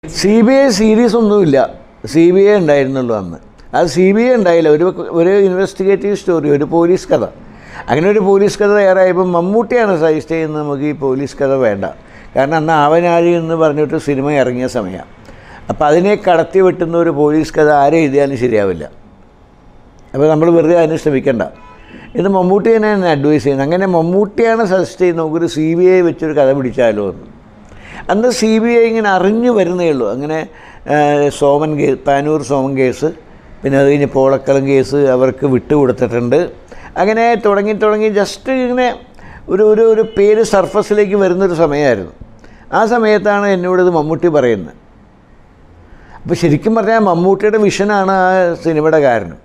C B I series ഒന്നുമില്ല C B I ഉണ്ടായിരുന്നുള്ളൂ അന്ന് അത് സി ബി ഐ ഉണ്ടായില്ല ഒരു ഒരു ഇൻവെസ്റ്റിഗേറ്റീവ് സ്റ്റോറി ഒരു പോലീസ് കഥ അങ്ങനെ ഒരു പോലീസ് കഥ തയ്യാറായപ്പോൾ മമ്മൂട്ടിയാണ് സജസ്റ്റ് ചെയ്യുന്നത് നമുക്ക് ഈ പോലീസ് കഥ വേണ്ട കാരണം അന്ന് ആവനാഴി എന്ന് പറഞ്ഞിട്ട് സിനിമ ഇറങ്ങിയ സമയമാണ് അപ്പോൾ അതിനെ കടത്തി വെട്ടുന്ന ഒരു പോലീസ് കഥ ആരെ എഴുതിയാലും ശരിയാവില്ല അപ്പോൾ നമ്മൾ വെറുതെ അതിന് ശ്രമിക്കണ്ട ഇത് മമ്മൂട്ടി തന്നെ എന്നെ അഡ്വൈസ് ചെയ്യുന്നത് അങ്ങനെ മമ്മൂട്ടിയാണ് സജസ്റ്റ് ചെയ്യുന്നത് നമുക്കൊരു സി ബി ഐ വെച്ചൊരു കഥ പിടിച്ചാലോ എന്ന് അന്ന് സി ബി ഐ ഇങ്ങനെ അറിഞ്ഞു വരുന്നേ ഉള്ളൂ അങ്ങനെ ആ, സോമൻ കേസ് പാനൂർ സോമൻ കേസ് പിന്നെ അത് കഴിഞ്ഞ് പോളക്കളം കേസ് അവർക്ക് വിട്ടുകൊടുത്തിട്ടുണ്ട് അങ്ങനെ തുടങ്ങി തുടങ്ങി ജസ്റ്റ് ഇങ്ങനെ ഒരു ഒരു ഒരു പേര് സർഫസിലേക്ക് വരുന്നൊരു സമയമായിരുന്നു ആ സമയത്താണ് എന്നോട് ഇത് മമ്മൂട്ടി പറയുന്നത് അപ്പോൾ ശരിക്കും പറഞ്ഞാൽ മമ്മൂട്ടിയുടെ വിഷനാണ് ആ സിനിമയുടെ കാരണം